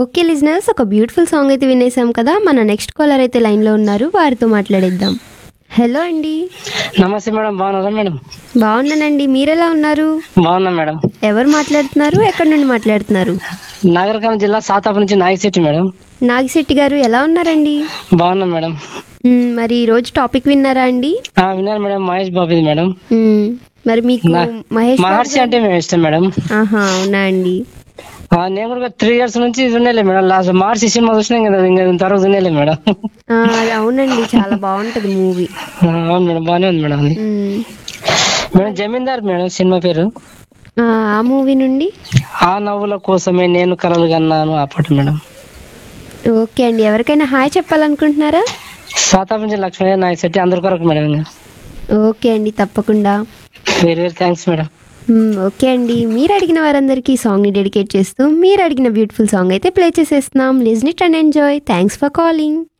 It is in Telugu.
ఓకే లిజనర్స్ ఒక బ్యూటిఫుల్ సాంగ్ అయితే వినేసాం కదా మన నెక్స్ట్ కాలర్ అయితే లైన్లో ఉన్నారు వారితో మాట్లాడేద్దాం హలో అండి నమస్తే మేడం బాగున్నారా మేడం బాగున్నానండి మీరెలా ఉన్నారు బాగున్నా మేడం ఎవరు మాట్లాడుతున్నారు ఎక్కడి నుండి మాట్లాడుతున్నారు నాగరికల్ జిల్లా సాతాపు నుంచి నాయక్ మేడం నాగిశెట్టి గారు ఎలా ఉన్నారండి బాగున్నా మేడం మ్మ్, మరి ఈ రోజు టాపిక్ విన్నారా అండి ఆ, విన్నాను మేడం మహేష్ బాబుది మేడం మ్మ్, మరి మీకు నా- మహేష్ బాబు మహర్షి అంటే మేము ఇష్టం మేడం ఆహా అవునా అండి ఆ, నేను కూడా త్రీ ఇయర్స్ నుంచి వినలే మేడం లాస్ట్ మహర్షి సినిమా చూసినా కదా ఇంకా తర్వాత వినలే మేడం ఆ, అది అవునండి చాలా బాగుంటది మూవీ ఆ, అవును మేడం బాగానే ఉంది మేడం అది మేడం జమీందార్ మేడం సినిమా పేరు ఆ మూవీ నుండి ఆ నవ్వుల కోసమే నేను కలలు కన్నాను ఆ పాట మేడం ఓకే అండి ఎవరికైనా హాయ్ చెప్పాలనుకుంటున్నారా సాతాపు నుంచి లక్ష్మీ నాయక్ శెట్టి అందరి కొరకు మేడం ఇంకా ఓకే అండి తప్పకుండా వెరీ వెరీ థ్యాంక్స్ మేడం మ్మ్, ఓకే అండి మీరు అడిగిన వారందరికీ ఈ సాంగ్ని డెడికేట్ చేస్తూ మీరు అడిగిన బ్యూటిఫుల్ సాంగ్ అయితే ప్లే చేసేస్తున్నాం listen it and enjoy thanks for calling